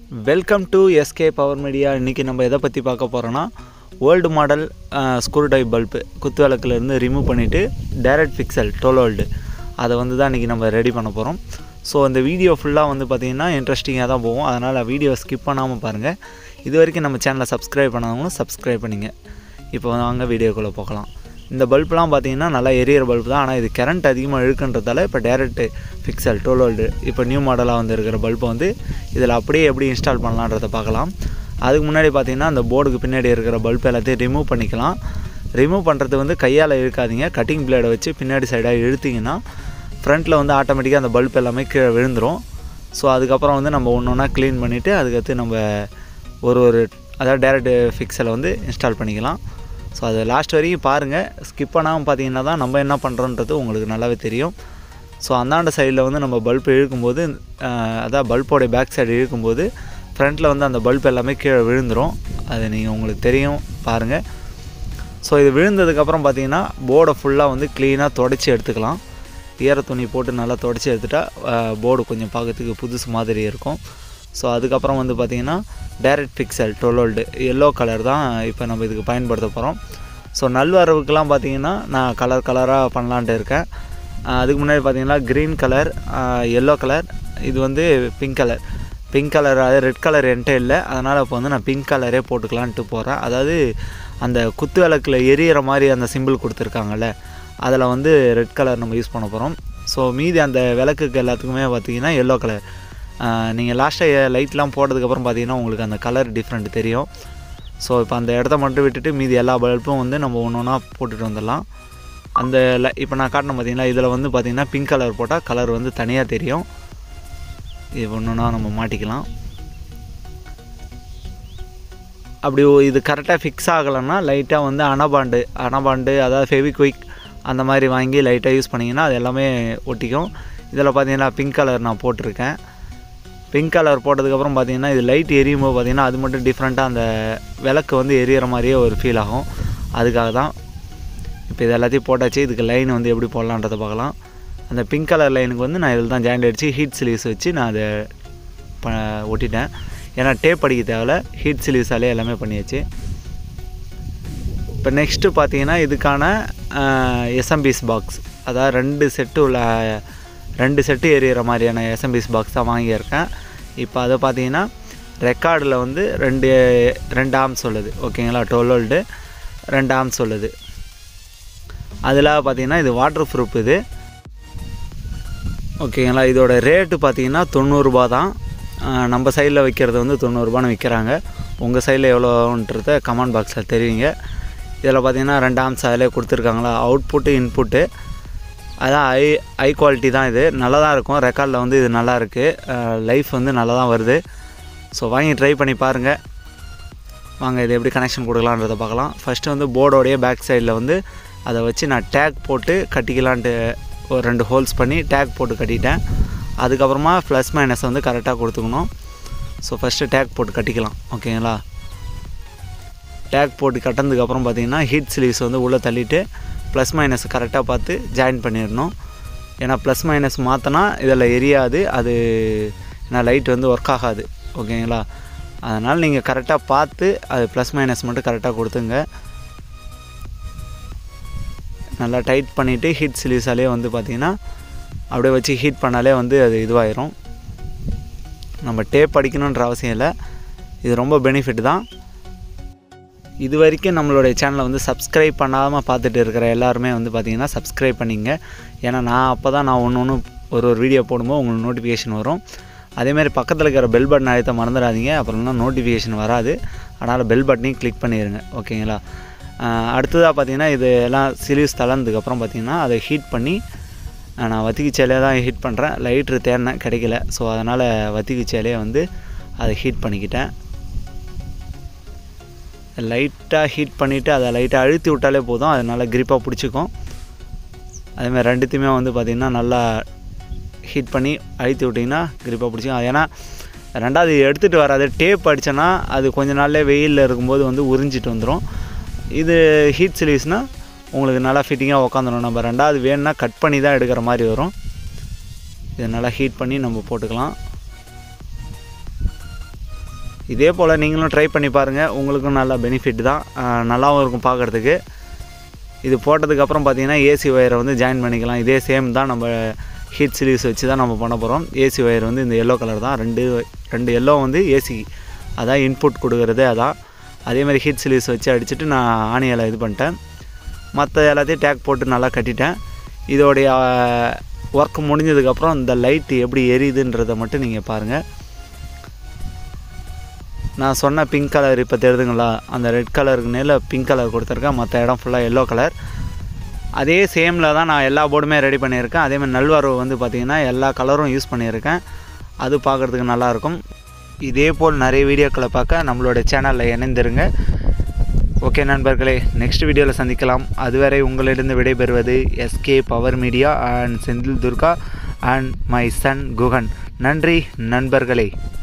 welcome to SK power media இன்றைக்கி நம்ம எதை பற்றி பார்க்க போகிறோன்னா old model screw type bulb குத்து விளக்குலேருந்து ரிமூவ் பண்ணிவிட்டு டைரக்ட் பிக்சல் டுவெல் ஓல்டு அதை வந்து தான் இன்றைக்கி நம்ம ரெடி பண்ண போகிறோம் ஸோ இந்த வீடியோ ஃபுல்லாக வந்து பார்த்திங்கன்னா இன்ட்ரெஸ்டிங்காக தான் போகும் அதனால் வீடியோ ஸ்கிப் பண்ணாமல் பாருங்கள் இது வரைக்கும் நம்ம சேனலை சப்ஸ்கிரைப் பண்ணாதவங்களும் சப்ஸ்கிரைப் பண்ணிங்க இப்போ வாங்க வீடியோக்குள்ளே போகலாம் இந்த பல்ப்லாம் பார்த்தீங்கன்னா நல்லா எரியற பல்ப் தான் ஆனால் இது கரண்ட் அதிகமாக இழுக்குன்றதால இப்போ டேரக்ட் பிக்சல் டுவெல் வோல்டு இப்போ நியூ மாடலாக வந்து இருக்கிற பல்பை வந்து இதில் அப்படியே எப்படி இன்ஸ்டால் பண்ணலான்றதை பார்க்கலாம் அதுக்கு முன்னாடி பார்த்தீங்கன்னா அந்த போர்டுக்கு பின்னாடி இருக்கிற பல்ப் எல்லாத்தையும் ரிமூவ் பண்ணிக்கலாம் ரிமூவ் பண்ணுறது வந்து கையால் இழுக்காதீங்க கட்டிங் பிளேடை வச்சு பின்னாடி சைடாக இழுத்திங்கன்னா ஃப்ரண்ட்டில் வந்து ஆட்டோமேட்டிக்காக அந்த பல்ப் எல்லாமே கீழே விழுந்துடும் ஸோ அதுக்கப்புறம் வந்து நம்ம ஒன்று ஒன்றா க்ளீன் பண்ணிவிட்டு அதுக்கடுத்து நம்ம ஒரு ஒரு அதாவது டேரக்ட் ஃபிக்ஸலை வந்து இன்ஸ்டால் பண்ணிக்கலாம் ஸோ அது லாஸ்ட் வரைக்கும் பாருங்கள் ஸ்கிப் பண்ணாமல் பார்த்தீங்கன்னா தான் நம்ம என்ன பண்ணுறோன்றது உங்களுக்கு நல்லாவே தெரியும் ஸோ அந்தாண்ட சைடில் வந்து நம்ம பல்ப் இழுக்கும்போது அஹ், அதான் பல்போடைய பேக் சைடு இழுக்கும்போது ஃப்ரண்ட்டில் வந்து அந்த பல்ப் எல்லாமே கீழே விழுந்துடும் அது நீங்கள் உங்களுக்கு தெரியும் பாருங்கள் ஸோ இது விழுந்ததுக்கப்புறம் பார்த்தீங்கன்னா போர்டை ஃபுல்லாக வந்து க்ளீனாக தொடச்சி எடுத்துக்கலாம் ஈர துணி போட்டு நல்லா தொடச்சி எடுத்துட்டா போர்டு கொஞ்சம் பார்க்கறதுக்கு புதுசு மாதிரி இருக்கும் ஸோ அதுக்கப்புறம் வந்து பார்த்திங்கன்னா direct pixel twelve yellow colour தான் இப்போ நம்ம இதுக்கு பயன்படுத்த போகிறோம் ஸோ நல்வரவுக்கெலாம் பார்த்தீங்கன்னா நான் கலர் கலராக பண்ணலான்ட்டு இருக்கேன் ஆஹ் அதுக்கு முன்னாடி பார்த்தீங்கன்னா க்ரீன் கலர் எல்லோ கலர் இது வந்து பிங்க் கலர் பிங்க் கலர் அதாவது ரெட் கலர் என்கிட்ட இல்லை அதனால் இப்போ வந்து நான் பிங்க் கலரே போட்டுக்கலான்ட்டு போகிறேன் அதாவது அந்த குத்து விளக்கில் எரியிற மாதிரி அந்த சிம்பிள் கொடுத்துருக்காங்கல்ல அதில் வந்து ரெட் கலர் நம்ம யூஸ் பண்ண போகிறோம் ஸோ மீதி அந்த விளக்குக்கு எல்லாத்துக்குமே பார்த்தீங்கன்னா எல்லோ கலர் நீங்கள் லாஸ்ட்டாக லைட்லாம் போட்டதுக்கப்புறம் பார்த்தீங்கன்னா உங்களுக்கு அந்த கலர் டிஃப்ரெண்ட் தெரியும் ஸோ இப்போ அந்த இடத்த மட்டும் விட்டுட்டு மீதி எல்லா பல்பும் வந்து நம்ம ஒன்று ஒன்றா போட்டுட்டு வந்துடலாம் அந்த ல இப்போ நான் காட்டினேன் பார்த்தீங்களா இதில் வந்து பார்த்தீங்கன்னா பிங்க் கலர் போட்டால் கலர் வந்து தனியாக தெரியும் இது ஒன்று ஒன்றா நம்ம மாட்டிக்கலாம் அப்படி ஒ- இது கரெக்டாக ஃபிக்ஸ் ஆகலைன்னா லைட்டாக வந்து அனபாண்டு அனபாண்டு அதாவது ஃபெவிக்விக் அந்த மாதிரி வாங்கி லைட்டாக யூஸ் பண்ணிங்கன்னா அது எல்லாமே ஒட்டிக்கும் இதில் பார்த்தீங்கன்னா பிங்க் கலர் நான் போட்டிருக்கேன் பிங்க் கலர் போட்டதுக்கப்புறம் பார்த்தீங்கன்னா இது லைட் எரியும் போது பார்த்தீங்கன்னா அது மட்டும் டிஃப்ரெண்ட்டாக அந்த விளக்கு வந்து எரியிற மாதிரியே ஒரு ஃபீல் ஆகும் அதுக்காக தான் இப்போ இது எல்லாத்தையும் போட்டாச்சு இதுக்கு லைன் வந்து எப்படி போடலான்றதை பார்க்கலாம் அந்த பிங்க் கலர் லைனுக்கு வந்து நான் இதில் தான் ஜாயிண்ட் அடித்து ஹீட் சிலீஸ் வச்சு நான் அதை ப ஒட்டிட்டேன் ஏன்னா டேப் அடிக்க தேவையில்ல ஹீட் சிலீஸாலே எல்லாமே பண்ணியாச்சு இப்போ நெக்ஸ்ட்டு பார்த்தீங்கன்னா இதுக்கான எஸ்எம்பிஸ் பாக்ஸ் அதாவது ரெண்டு செட்டு உள்ள ரெண்டு செட்டு எரியிற மாதிரியான எஸ்எம்பிஸ் பாக்ஸ் தான் வாங்கியிருக்கேன் இப்போ அதை பார்த்தீங்கன்னா ரெக்கார்டில் வந்து ரெண்டு ரெண்டு ஆம்ஸ் சொல்லுது ஓகேங்களா டுவெல் வோல்டு ரெண்டு ஆம்ஸ் சொல்லுது அதில் பார்த்தீங்கன்னா இது வாட்டர் ப்ரூஃப் இது ஓகேங்களா இதோட ரேட்டு பார்த்தீங்கன்னா தொண்ணூறுரூபா தான் ஆஹ் நம்ம சைடில் விற்கிறது வந்து தொண்ணூறுரூபான்னு விற்கிறாங்க உங்கள் சைடில் எவ்வளோன்றத கமெண்ட் பாக்ஸில் தெரிவிங்க இதில் பார்த்தீங்கன்னா ரெண்டு ஆம்ஸ் அதிலே கொடுத்துருக்காங்களா அவுட்புட்டு இன்புட்டு அதான் ஹை ஹை குவாலிட்டி தான் இது நல்லா தான் இருக்கும் ரெக்கார்டில் வந்து இது நல்லா இருக்குது லைஃப் வந்து நல்லா தான் வருது ஸோ வாங்கி ட்ரை பண்ணி பாருங்கள் வாங்க இது எப்படி கனெக்ஷன் கொடுக்கலான்றதை பார்க்கலாம் ஃபஸ்ட்டு வந்து போர்டோடைய பேக் சைடில் வந்து அதை வச்சு நான் டேக் போட்டு கட்டிக்கலான்ட்டு ஒரு ரெண்டு ஹோல்ஸ் பண்ணி டேக் போட்டு கட்டிட்டேன் அதுக்கப்புறமா ப்ளஸ் மைனஸ் வந்து கரெக்டாக கொடுத்துக்கணும் ஸோ ஃபஸ்ட்டு டேக் போட்டு கட்டிக்கலாம் ஓகேங்களா டேக் போட்டு கட்டினதுக்கப்புறம் பார்த்தீங்கன்னா ஹீட் ஸ்லீவ்ஸ் வந்து உள்ளே தள்ளிட்டு ப்ளஸ் மைனஸ் கரெக்டாக பார்த்து ஜாயின் பண்ணிடணும் ஏன்னா ப்ளஸ் மைனஸ் மாற்றினா இதில் எரியாது அது ஏன்னா லைட் வந்து ஒர்க் ஆகாது ஓகேங்களா அதனால் நீங்கள் கரெக்டாக பார்த்து அது ப்ளஸ் மைனஸ் மட்டும் கரெக்டாக கொடுத்துங்க நல்லா டைட் பண்ணிவிட்டு ஹீட் சிலீஸாலே வந்து பார்த்திங்கன்னா அப்படியே வச்சு ஹீட் பண்ணாலே வந்து அது இதுவாயிரும் நம்ம டேப் அடிக்கணுன்ற அவசியம் இல்லை இது ரொம்ப பெனிஃபிட் தான் இது வரைக்கும் நம்மளுடைய சேனலை வந்து சப்ஸ்கிரைப் பண்ணாமல் பார்த்துட்டு இருக்கிற எல்லாருமே வந்து பார்த்திங்கன்னா சப்ஸ்கிரைப் பண்ணிங்க ஏன்னா நான் அப்போ தான் நான் ஒன்று ஒன்று ஒரு ஒரு வீடியோ போடும்போது உங்களுக்கு நோட்டிஃபிகேஷன் வரும் அதேமாதிரி பக்கத்தில் இருக்கிற பெல் பட்டன் அழுத்த மறந்துடாதீங்க அப்புறம்னா நோட்டிஃபிகேஷன் வராது அதனால் பெல் பட்டனையும் கிளிக் பண்ணிடுங்க ஓகேங்களா ஆஹ் அடுத்ததாக பார்த்தீங்கன்னா இது எல்லாம் சிலிவ்ஸ் தளர்ந்ததுக்கப்புறம் பார்த்தீங்கன்னா அதை ஹீட் பண்ணி ஆஹ் நான் வத்திக்குச்சேலே தான் ஹீட் பண்ணுறேன் லைட்ரு தேடினேன் கிடைக்கல ஸோ அதனால் வத்திக்குச்சேலே வந்து அதை ஹீட் பண்ணிக்கிட்டேன் லைட்டாக ஹீட் பண்ணிவிட்டு அதை லைட்டாக அழுத்தி விட்டாலே போதும் அது நல்லா கிரிப்பாக பிடிச்சிக்கும் அதேமாதிரி ரெண்டுத்தையுமே வந்து பார்த்திங்கன்னா நல்லா ஹீட் பண்ணி அழுத்தி விட்டிங்கன்னா கிரிப்பாக பிடிச்சிக்கும் ஏன்னா ரெண்டாவது எடுத்துகிட்டு வராது டேப் அடித்தோன்னா அது கொஞ்ச நாள்லேயே வெயிலில் இருக்கும்போது வந்து உறிஞ்சிட்டு வந்துடும் இது ஹீட் சிலீஸ்னால் உங்களுக்கு நல்லா ஃபிட்டிங்காக உக்காந்துடும் நம்ம ரெண்டாவது வேணும்னா கட் பண்ணி தான் எடுக்கிற மாதிரி வரும் இதை நல்லா ஹீட் பண்ணி நம்ம போட்டுக்கலாம் இதே போல் நீங்களும் ட்ரை பண்ணி பாருங்கள் உங்களுக்கும் நல்ல பெனிஃபிட் தான் ஆஹ் நல்லாவும் இருக்கும் பார்க்குறதுக்கு இது போட்டதுக்கப்புறம் பார்த்தீங்கன்னா ஏசி ஒயரை வந்து ஜாயின் பண்ணிக்கலாம் இதே சேம் தான் நம்ம ஹீட் ஸ்லீவ்ஸ் வச்சு தான் நம்ம பண்ண போகிறோம் ஏசி ஒயர் வந்து இந்த எல்லோ கலர் தான் ரெண்டு ரெண்டு எல்லோ வந்து ஏசி அதான் இன்புட் கொடுக்குறதே அதான் அதே மாதிரி ஹீட் ஸ்லீவ்ஸ் வச்சு அடிச்சுட்டு நான் ஆணியால் இது பண்ணிட்டேன் மற்ற எல்லாத்தையும் டேக் போட்டு நல்லா கட்டிட்டேன் இதோடைய ஒர்க் முடிஞ்சதுக்கப்புறம் இந்த லைட் எப்படி எரியுதுன்றதை மட்டும் நீங்கள் பாருங்கள் நான் சொன்ன பிங்க் கலர் இப்போ தெரியுதுங்களா அந்த ரெட் கலருக்கு மேலே பிங்க் கலர் கொடுத்துருக்கேன் மற்ற இடம் ஃபுல்லாக எல்லோ கலர் அதே சேமில் தான் நான் எல்லா போர்டுமே ரெடி பண்ணியிருக்கேன் அதே மாதிரி நல்வரவு வந்து பார்த்திங்கன்னா எல்லா கலரும் யூஸ் பண்ணியிருக்கேன் அது பார்க்குறதுக்கு நல்லாயிருக்கும் இதே போல் நிறைய வீடியோக்களை பார்க்க நம்மளோட சேனலில் இணைந்திருங்க ஓகே நண்பர்களே நெக்ஸ்ட் வீடியோவில் சந்திக்கலாம் அதுவரை உங்களிடம் விடைபெறுவது SK power media and Senthil Durga and my son Guhan நன்றி நண்பர்களே